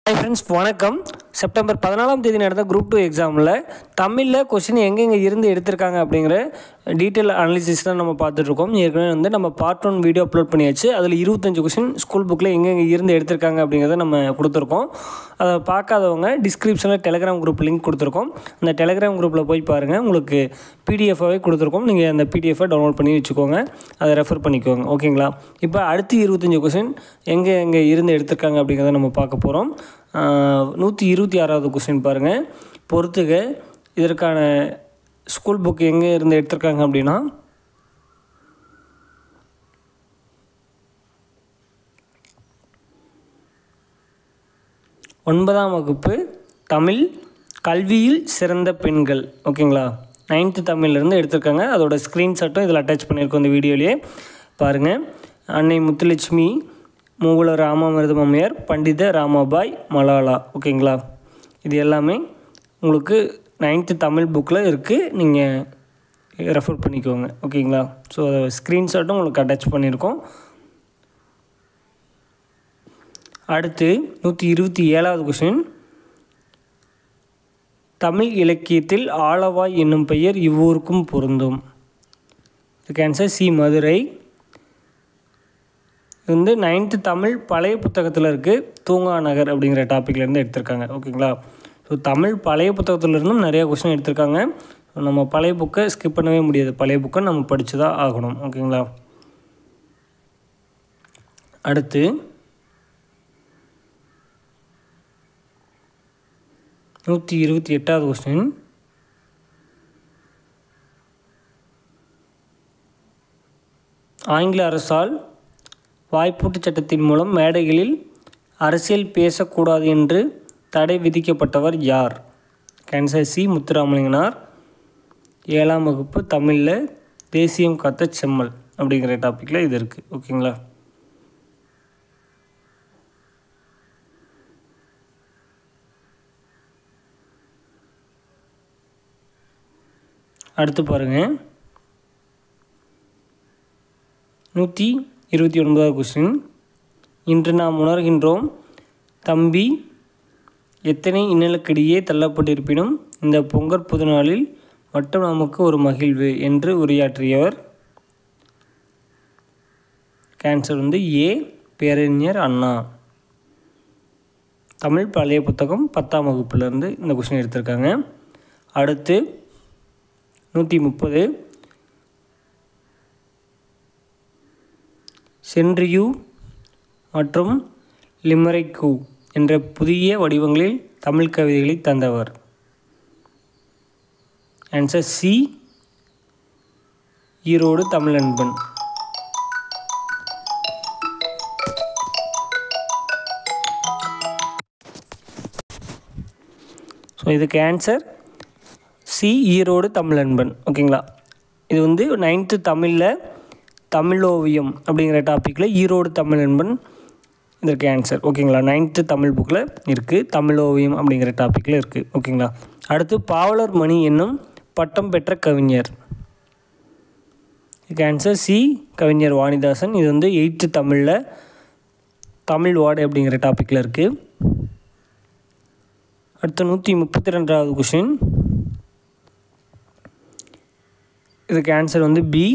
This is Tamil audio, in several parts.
ஹாய் ஃப்ரெண்ட்ஸ் வணக்கம் செப்டம்பர் பதினாலாம் தேதி நடந்த குரூப் டூ எக்ஸாமில் தமிழில் கொஷின் எங்கெங்கே இருந்து எடுத்திருக்காங்க அப்படிங்கிற டீட்டெயில் அனாலிசிஸ் தான் நம்ம பார்த்துட்ருக்கோம் ஏற்கனவே வந்து நம்ம பார்ட் ஒன் வீடியோ அப்லோட் பண்ணியாச்சு அதில் இருபத்தஞ்சு கொஷின் ஸ்கூல் புக்கில் எங்கெங்கே இருந்து எடுத்திருக்காங்க அப்படிங்கிறத நம்ம கொடுத்துருக்கோம் அதை பார்க்காதவங்க டிஸ்கிரிப்ஷனில் டெலிகிராம் குரூப் லிங்க் கொடுத்துருக்கோம் அந்த டெலிகிராம் குரூப்பில் போய் பாருங்கள் உங்களுக்கு பிடிஎஃபாகவே கொடுத்துருக்கோம் நீங்கள் அந்த பிடிஎஃபை டவுன்லோட் பண்ணி வச்சுக்கோங்க அதை ரெஃபர் பண்ணிக்கோங்க ஓகேங்களா இப்போ அடுத்து இருபத்தஞ்சி கொஷின் எங்கே எங்கே இருந்து எடுத்திருக்காங்க அப்படிங்கிறத நம்ம பார்க்க போகிறோம் நூற்றி இருபத்தி ஆறாவது கொஸ்டின் பாருங்கள் பொறுத்துக இதற்கான ஸ்கூல் புக் எங்கே இருந்து எடுத்திருக்காங்க அப்படின்னா ஒன்பதாம் வகுப்பு தமிழ் கல்வியில் சிறந்த பெண்கள் ஓகேங்களா நைன்த்து தமிழ்லேருந்து எடுத்திருக்காங்க அதோட ஸ்க்ரீன்ஷாட்டும் இதில் அட்டாச் பண்ணியிருக்கோம் இந்த வீடியோலேயே பாருங்கள் அன்னை முத்துலட்சுமி மூகுல ராமாமிர்தம் அம்மையார் பண்டித ராமாபாய் மலாலா ஓகேங்களா இது எல்லாமே உங்களுக்கு நைன்த்து தமிழ் புக்கில் இருக்குது நீங்கள் ரெஃபர் பண்ணிக்கோங்க ஓகேங்களா ஸோ ஸ்க்ரீன்ஷாட்டும் உங்களுக்கு அட்டாச் பண்ணியிருக்கோம் அடுத்து நூற்றி இருபத்தி ஏழாவது கொஷின் தமிழ் இலக்கியத்தில் ஆலவாய் என்னும் பெயர் இவ்வூருக்கும் பொருந்தும் இதுக்கு ஆன்சர் சி மதுரை இது வந்து நைன்த்து தமிழ் பழைய புத்தகத்தில் இருக்குது தூங்கா நகர் அப்படிங்கிற டாப்பிக்லேருந்து எடுத்திருக்காங்க ஓகேங்களா ஸோ தமிழ் பழைய புத்தகத்துலேருந்தும் நிறையா கொஸ்டின் எடுத்திருக்காங்க நம்ம பழைய புக்கை ஸ்கிப் பண்ணவே முடியாது பழைய புக்கை நம்ம படித்து தான் ஆகணும் ஓகேங்களா அடுத்து நூற்றி இருபத்தி எட்டாவது கொஸ்டின் ஆங்கில அரசால் வாய்ப்பூட்டு சட்டத்தின் மூலம் மேடைகளில் அரசியல் பேசக்கூடாது என்று தடை விதிக்கப்பட்டவர் யார் கேன்சர் சி முத்துராமலிங்கனார் ஏழாம் வகுப்பு தமிழில் தேசியம் காத்த செம்மல் அப்படிங்கிற டாப்பிக்கில் இது இருக்குது ஓகேங்களா அடுத்து பாருங்கள் நூற்றி இருபத்தி ஒன்பதாவது கொஸ்டின் இன்று நாம் உணர்கின்றோம் தம்பி எத்தனை இன்னலுக்கிடையே தள்ளப்பட்டிருப்பினும் இந்த பொங்கற் புது நாளில் மட்டும் நமக்கு ஒரு மகிழ்வு என்று உரையாற்றியவர் கேன்சர் வந்து ஏ பேரறிஞர் அண்ணா தமிழ் பழைய புத்தகம் பத்தாம் வகுப்புலேருந்து இந்த கொஸ்டின் எடுத்திருக்காங்க அடுத்து நூற்றி முப்பது சென்ட்ரியூ மற்றும் லிமரைக்கு என்ற புதிய வடிவங்களில் தமிழ் கவிதைகளை தந்தவர் answer C Erode Tamilanban so இதுக்கு ஆன்சர் சி ஈரோடு தமிழன்பன் ஓகேங்களா இது வந்து நைன்த்து தமிழில் தமிழோவியம் அப்படிங்கிற டாப்பிக்கில் ஈரோடு தமிழன்பன் இதற்கு ஆன்சர் ஓகேங்களா நைன்த்து தமிழ் புக்கில் இருக்குது தமிழோவியம் அப்படிங்கிற டாப்பிக்கில் இருக்குது ஓகேங்களா அடுத்து பாவலர் மணி என்னும் பட்டம் பெற்ற கவிஞர் இதுக்கு ஆன்சர் சி கவிஞர் வாணிதாசன் இது வந்து எயித்து தமிழில் தமிழ் வார்டு அப்படிங்கிற டாப்பிக்கில் இருக்குது அடுத்து நூற்றி முப்பத்தி ரெண்டாவது கொஷின் இதுக்கு ஆன்சர் வந்து பி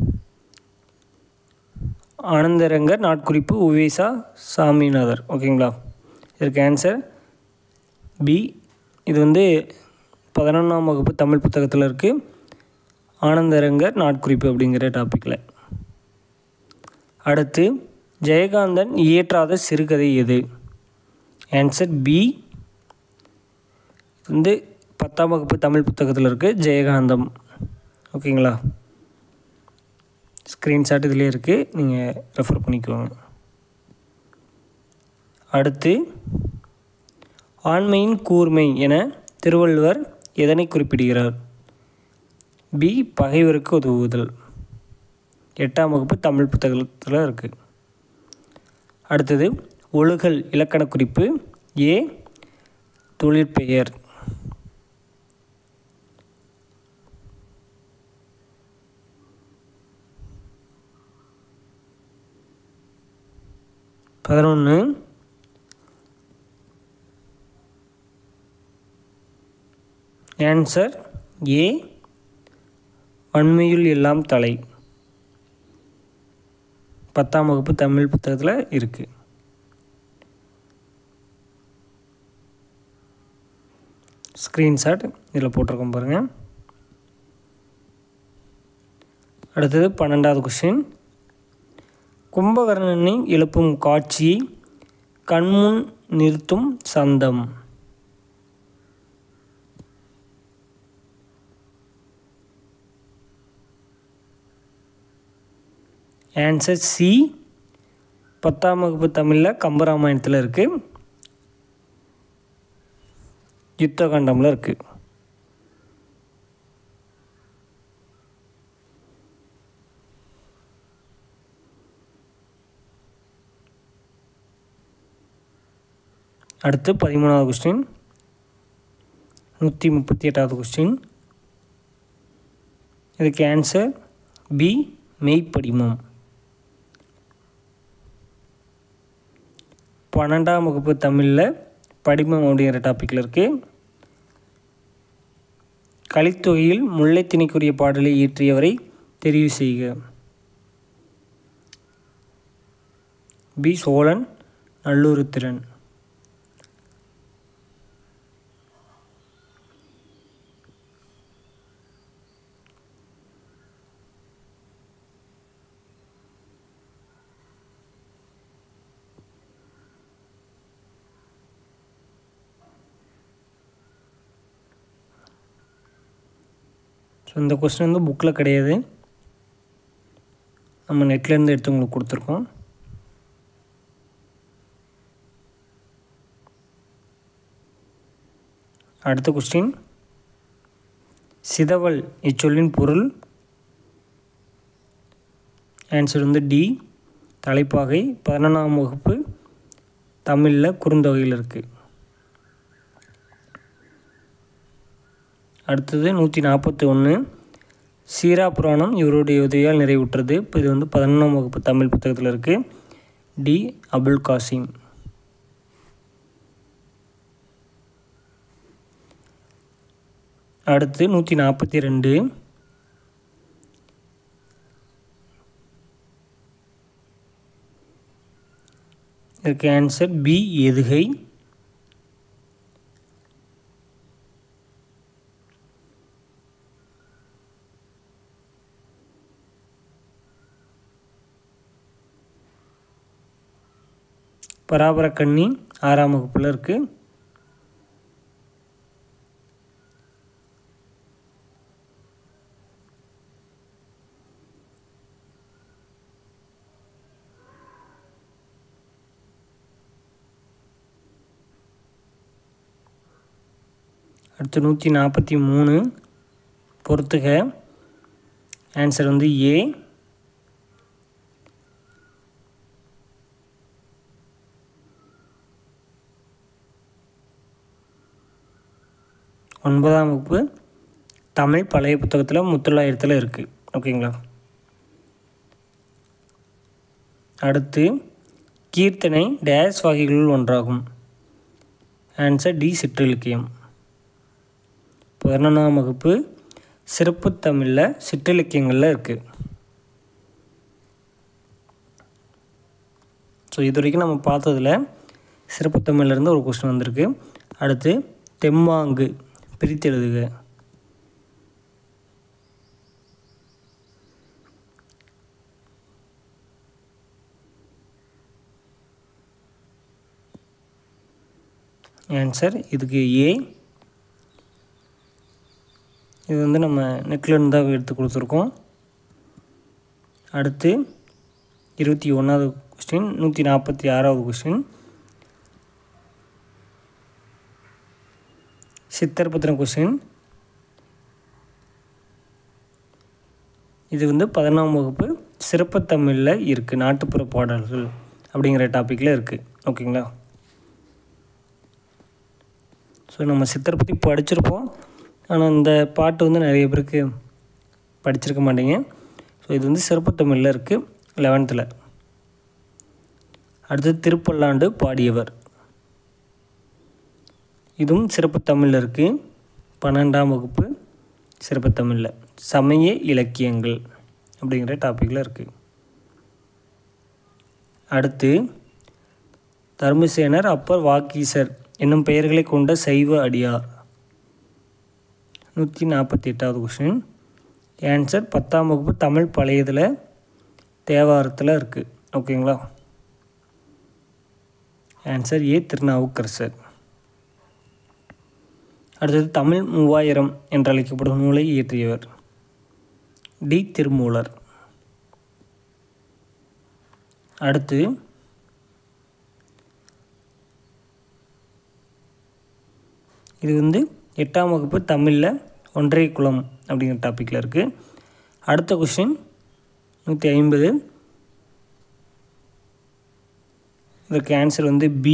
ஆனந்தரங்கர் நாட்குறிப்பு உவேசா சாமிநாதர் ஓகேங்களா இதற்கு ஆன்சர் பி இது வந்து பதினொன்றாம் வகுப்பு தமிழ் புத்தகத்தில் இருக்குது ஆனந்தரங்கர் நாட்குறிப்பு அப்படிங்கிற டாப்பிக்கில் அடுத்து ஜெயகாந்தன் இயற்றாத சிறுகதை எது ஆன்சர் பி வந்து பத்தாம் வகுப்பு தமிழ் புத்தகத்தில் இருக்குது ஜெயகாந்தம் ஓகேங்களா ஸ்க்ரீன்ஷாட் இதிலே இருக்குது நீங்கள் ரெஃபர் பண்ணிக்கோங்க அடுத்து ஆண்மையின் கூர்மை என திருவள்ளுவர் எதனை குறிப்பிடுகிறார் பி பகைவருக்கு உதவுதல் எட்டாம் வகுப்பு தமிழ் புத்தகத்தில் இருக்குது அடுத்தது ஒழுகல் இலக்கண குறிப்பு ஏ தொழிற்பெயர் பதினொன்று ஆன்சர் ஏ வன்மையுள் எல்லாம் தலை பத்தாம் வகுப்பு தமிழ் புத்தகத்தில் இருக்குது ஸ்க்ரீன்ஷாட் இதில் போட்டிருக்கோம் பாருங்கள் அடுத்தது பன்னெண்டாவது கொஷின் கும்பகர்ணனை எழுப்பும் காட்சியை கண்முன் நிறுத்தும் சந்தம் ஆன்சர் சி பத்தாம் வகுப்பு தமிழில் கம்பராமாயணத்தில் இருக்குது யுத்த காண்டமில் இருக்குது அடுத்து பதிமூணாவது கொஸ்டின் நூற்றி முப்பத்தி எட்டாவது கொஸ்டின் இதுக்கு ஆன்சர் பி மெய்ப்படிமம் பன்னெண்டாம் வகுப்பு தமிழில் படிமம் அப்படிங்கிற டாப்பிக்கில் இருக்குது கலித்தொகையில் முல்லைத்திணைக்குரிய பாடலை இயற்றியவரை தெரிவு செய்க பி சோழன் நல்லூருத்திரன் ஸோ இந்த கொஸ்டின் வந்து புக்கில் கிடையாது நம்ம நெட்லேருந்து எடுத்து உங்களுக்கு கொடுத்துருக்கோம் அடுத்த கொஸ்டின் சிதவல் இச்சொல்லின் பொருள் ஆன்சர் வந்து டி தலைப்பாகை பதினொன்றாம் வகுப்பு தமிழில் குறுந்தொகையில் இருக்குது அடுத்தது நூற்றி நாற்பத்தி ஒன்று சீரா புராணம் இவருடைய உதவியால் நிறைவுற்றது இப்போ இது வந்து பதினொன்றாம் வகுப்பு தமிழ் புத்தகத்தில் இருக்குது டி அபுல் காசிம் அடுத்து நூற்றி நாற்பத்தி ரெண்டு இதுக்கு ஆன்சர் பி எதுகை பராபரக்கண்ணி ஆறாம் வகுப்பில் இருக்குது அடுத்து நூற்றி நாற்பத்தி மூணு பொறுத்துக ஆன்சர் வந்து ஏ ஒன்பதாம் வகுப்பு தமிழ் பழைய புத்தகத்தில் முத்தொள்ளாயிரத்தில் இருக்குது ஓகேங்களா அடுத்து கீர்த்தனை டேஸ் வகைகளுள் ஒன்றாகும் ஆன்சர் டி சிற்றிலக்கியம் பதினொன்றாம் வகுப்பு சிறப்பு தமிழில் சிற்றிலக்கியங்களில் இருக்குது ஸோ இது வரைக்கும் நம்ம பார்த்ததில் சிறப்பு தமிழ்லேருந்து ஒரு கொஸ்டின் வந்திருக்கு அடுத்து தெம்மாங்கு பிரித்தெழுதுக ஆன்சர் இதுக்கு ஏ இது வந்து நம்ம நெட்டில் இருந்து தான் எடுத்து கொடுத்துருக்கோம் அடுத்து இருபத்தி ஒன்றாவது கொஸ்டின் நூற்றி நாற்பத்தி ஆறாவது கொஸ்டின் சித்தர் பத்தின கொஸ்டின் இது வந்து பதினொன்றாம் வகுப்பு சிறப்பு தமிழில் இருக்குது நாட்டுப்புற பாடல்கள் அப்படிங்கிற டாப்பிக்கில் இருக்குது ஓகேங்களா ஸோ நம்ம சித்தர் பற்றி படிச்சிருப்போம் ஆனால் இந்த பாட்டு வந்து நிறைய பேருக்கு படிச்சிருக்க மாட்டீங்க ஸோ இது வந்து சிறப்பு தமிழில் இருக்குது லெவன்த்தில் அடுத்து திருப்பல்லாண்டு பாடியவர் இதுவும் சிறப்பு தமிழில் இருக்குது பன்னெண்டாம் வகுப்பு சிறப்பு தமிழில் சமய இலக்கியங்கள் அப்படிங்கிற டாப்பிக்கில் இருக்குது அடுத்து தர்மசேனர் அப்பர் வாக்கீசர் என்னும் பெயர்களை கொண்ட சைவ அடியார் நூற்றி நாற்பத்தி எட்டாவது கொஷின் ஆன்சர் பத்தாம் வகுப்பு தமிழ் பழையதில் தேவாரத்தில் இருக்குது ஓகேங்களா ஆன்சர் ஏ திருநாவுக்கரசர் அடுத்தது தமிழ் மூவாயிரம் என்று அழைக்கப்படும் நூலை இயற்றியவர் டி திருமூலர் அடுத்து இது வந்து எட்டாம் வகுப்பு தமிழில் ஒன்றை குளம் அப்படிங்கிற டாப்பிக்கில் இருக்குது அடுத்த கொஷின் நூற்றி ஐம்பது இதற்கு ஆன்சர் வந்து பி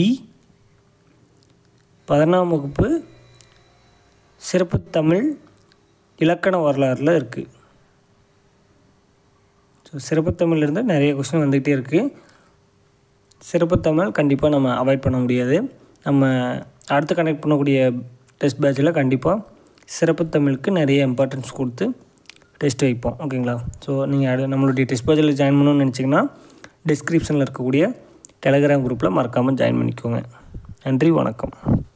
பதினாம் வகுப்பு சிறப்பு தமிழ் இலக்கண வரலாறில் இருக்குது ஸோ சிறப்பு தமிழ்லேருந்து நிறைய கொஸ்டின் வந்துக்கிட்டே இருக்குது சிறப்பு தமிழ் கண்டிப்பாக நம்ம அவாய்ட் பண்ண முடியாது நம்ம அடுத்து கனெக்ட் பண்ணக்கூடிய டெஸ்ட் பேட்சில் கண்டிப்பாக சிறப்பு தமிழுக்கு நிறைய இம்பார்ட்டன்ஸ் கொடுத்து டெஸ்ட் வைப்போம் ஓகேங்களா ஸோ நீங்கள் அடு நம்மளுடைய டெஸ்ட் பேட்சில் ஜாயின் பண்ணணும்னு நினச்சிங்கன்னா டிஸ்கிரிப்ஷனில் இருக்கக்கூடிய டெலகிராம் குரூப்பில் மறக்காமல் ஜாயின் பண்ணிக்கோங்க நன்றி வணக்கம்